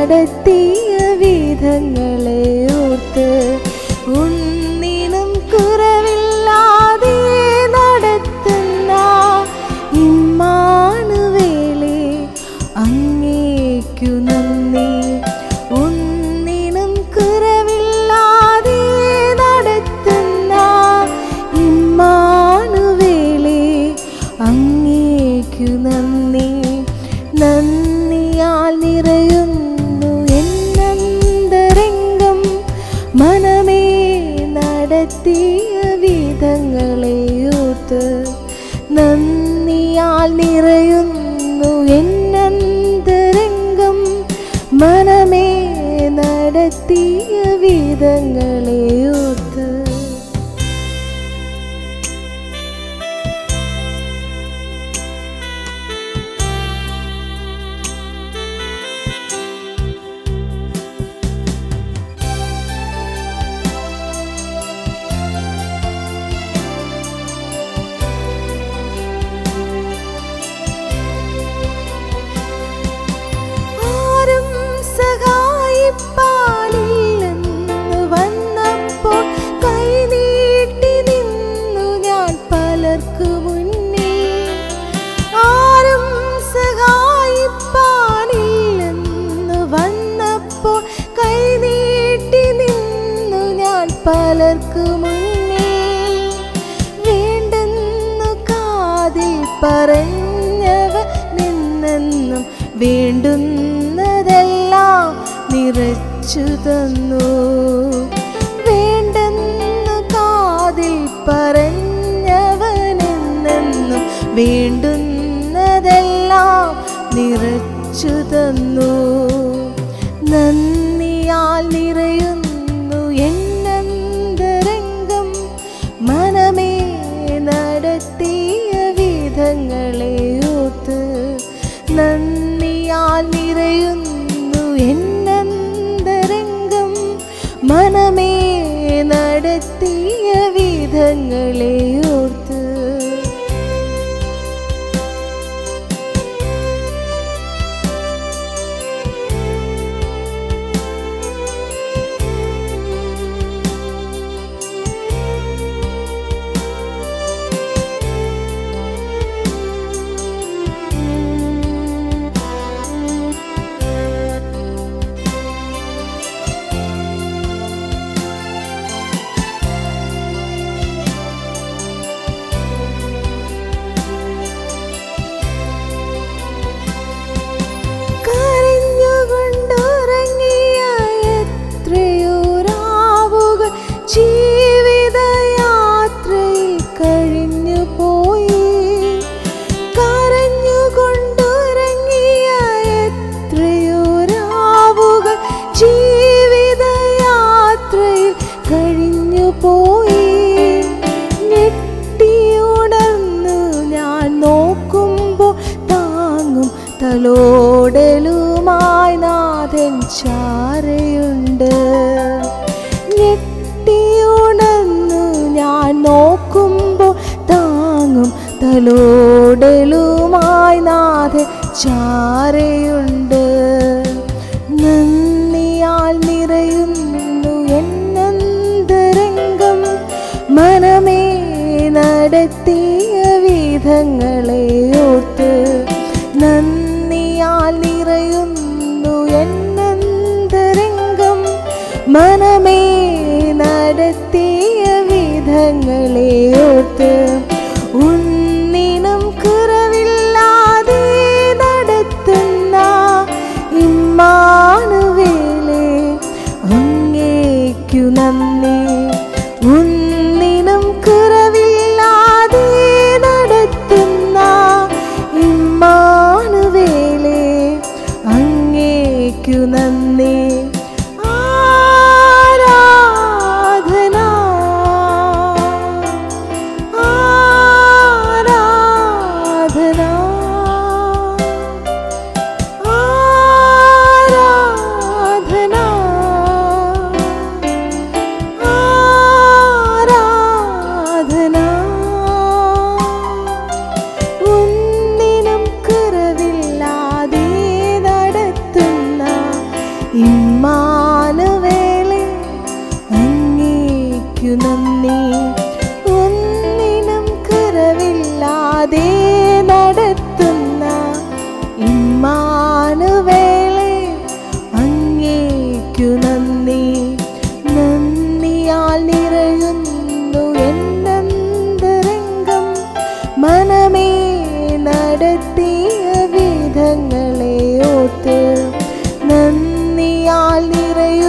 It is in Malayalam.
നടത്തിയ വിധങ്ങളെ ഓർത്ത് ഒന്നിനും കുറവില്ലാതെ നടത്തുന്ന ഇമ്മാനുവേലേ അങ്ങേക്കു നന്ദി ഒന്നിനും കുറവില്ലാതെ നടത്തുന്ന ഇമ്മാനുവേലേ അങ്ങേക്കു നന്ദി നന്ദിയാൽ നിറയുന്നു എന്നന്തരംഗം മനമേ നടത്തിയ വിധങ്ങളെ ഓർത്ത് നന്ദിയാൽ നിറയുന്നു എന്നന്തരംഗം മനമേ നടത്തിയ വിധങ്ങളെ ഓർത്ത് ആരും സഹായിപ്പാനില്ലെന്ന് വന്നപ്പോൾ കൈനീട്ടി നിന്നു ഞാൻ പലർക്കു മുന്നിൽ ആരും സഹായിപ്പാനില്ലെന്ന് വന്നപ്പോൾ കൈനീട്ടി നിന്നു ഞാൻ പലർക്കു മുന്നിൽ വേണ്ടെന്നു കാതിൽ പറഞ്ഞവ നിന്നെന്നും വേണ്ടുന്നതെല്ലാം നിറച്ചു തന്നു വേണ്ടെന്നു കാതിൽ പറഞ്ഞവനെന്നെന്നും വേണ്ടുന്നതെല്ലാം നിറച്ചു തന്നു നന്ദിയാൽ നിറയുന്നു എന്നന്തരംഗം മനമേ നടത്തിയ വിധങ്ങളെ ഓർത്ത് നന്ദിയാൽ നിറയുന്നു എന്നന്തരംഗം മനമേ നടത്തിയ വിധങ്ങളെ ഓർത്ത് കരഞ്ഞുകൊണ്ടുറങ്ങിയ എത്രയോ രാവുകൾ ജീവിതയാത്രയിൽ കഴിഞ്ഞു പോയി കരഞ്ഞുകൊണ്ടുറങ്ങിയ എത്രയോ രാവുകൾ ജീവിതയാത്രയിൽ കഴിഞ്ഞു പോയി ഞെട്ടിയുണർന്നു ഞാൻ നോക്കുമ്പോൾ താങ്ങും തലോടലുമായി നാഥൻ ചാരയുണ്ട് ഞെട്ടിയുണർന്നു ഞാൻ നോക്കുമ്പോൾ താങ്ങും തലോടലുമായി നാഥൻ ചാരയുണ്ട് നന്ദിയാൽ നിറയുന്നു എന്നന്തരംഗം മനമേ നടത്തിയ വിധങ്ങളെ ഓർത്ത് നന്ദിയാൽ നിറയുന്നു എന്നന്തരംഗം മനമേ നടത്തിയ വിധങ്ങളെ ഓർത്ത് ഒന്നിനും കുറവില്ലാതെ നടത്തുന്ന ഇമ്മാനുവേലേ അങ്ങേക്കു നന്ദി ഒന്നിനും കുറവില്ലാതെ നടത്തുന്ന ഇമ്മാനുവേലേ അങ്ങേക്കു നന്ദി ആരാധന ആരാധന ആരാധന ആരാധന ഒന്നിനും കുറവില്ലാതെ നടത്തുന്ന நிறையும்